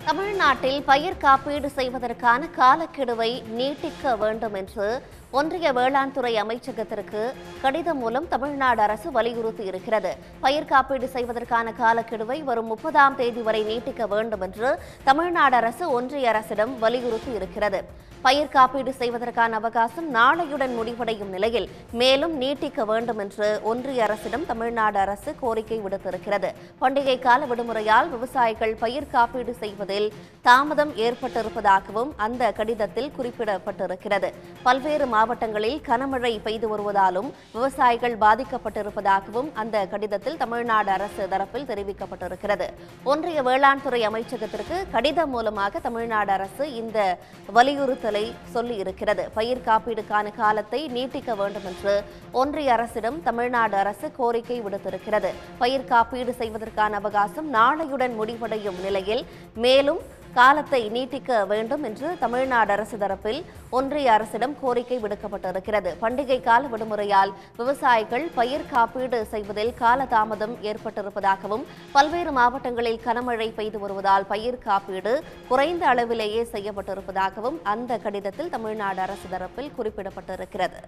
தமிழ்நாட்டில் பயிர் காப்பீடு செய்வதற்கான காலக்கெடுவை நீட்டிக்க வேண்டும் என்று ஒன்றிய வேளாண் துறை அமைச்சகத்திற்கு கடிதம் மூலம் தமிழ்நாடு அரசு வலியுறுத்தி இருக்கிறது பயிர் காப்பீடு செய்வதற்கான காலக்கெடுவை வரும் முப்பதாம் தேதி வரை நீட்டிக்க வேண்டும் என்று தமிழ்நாடு அரசு ஒன்றிய அரசிடம் வலியுறுத்தி இருக்கிறது பயிர் காப்பீடு செய்வதற்கான அவகாசம் நாளையுடன் முடிவடையும் நிலையில் மேலும் நீட்டிக்க வேண்டும் என்று ஒன்றிய அரசிடம் தமிழ்நாடு அரசு கோரிக்கை விடுத்திருக்கிறது பண்டிகை கால விடுமுறையால் விவசாயிகள் பயிர் காப்பீடு செய்வதில் தாமதம் ஏற்பட்டிருப்பதாகவும் அந்த கடிதத்தில் குறிப்பிடப்பட்டிருக்கிறது பல்வேறு மாவட்டங்களில் கனமழை பெய்து வருவதாலும் விவசாயிகள் பாதிக்கப்பட்டிருப்பதாகவும் அந்த கடிதத்தில் தமிழ்நாடு அரசு தரப்பில் தெரிவிக்கப்பட்டிருக்கிறது ஒன்றிய வேளாண் துறை அமைச்சகத்திற்கு கடிதம் மூலமாக தமிழ்நாடு அரசு இந்த வலியுறுத்தலை சொல்லி இருக்கிறது பயிர் காப்பீடுக்கான காலத்தை நீட்டிக்க வேண்டும் என்று ஒன்றிய அரசிடம் தமிழ்நாடு அரசு கோரிக்கை விடுத்திருக்கிறது பயிர் காப்பீடு செய்வதற்கான அவகாசம் நாளையுடன் முடிவடையும் நிலையில் மேலும் காலத்தை நீட்டிக்க வேண்டும் என்று தமிழ்நாடு அரசு தரப்பில் ஒன்றிய அரசிடம் கோரிக்கை விடுக்கப்பட்டிருக்கிறது பண்டிகை கால விடுமுறையால் விவசாயிகள் பயிர் காப்பீடு செய்வதில் காலதாமதம் ஏற்பட்டிருப்பதாகவும் பல்வேறு மாவட்டங்களில் கனமழை பெய்து வருவதால் பயிர் காப்பீடு குறைந்த அளவிலேயே செய்யப்பட்டிருப்பதாகவும் அந்த கடிதத்தில் தமிழ்நாடு அரசு தரப்பில் குறிப்பிடப்பட்டிருக்கிறது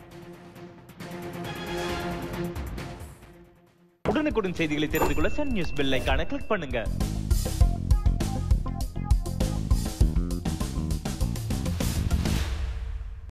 உடனுக்குடன் செய்திகளை தெரிந்து கொள்ள சன் நியூஸ் பெல் ஐகானை கிளிக் பண்ணுங்க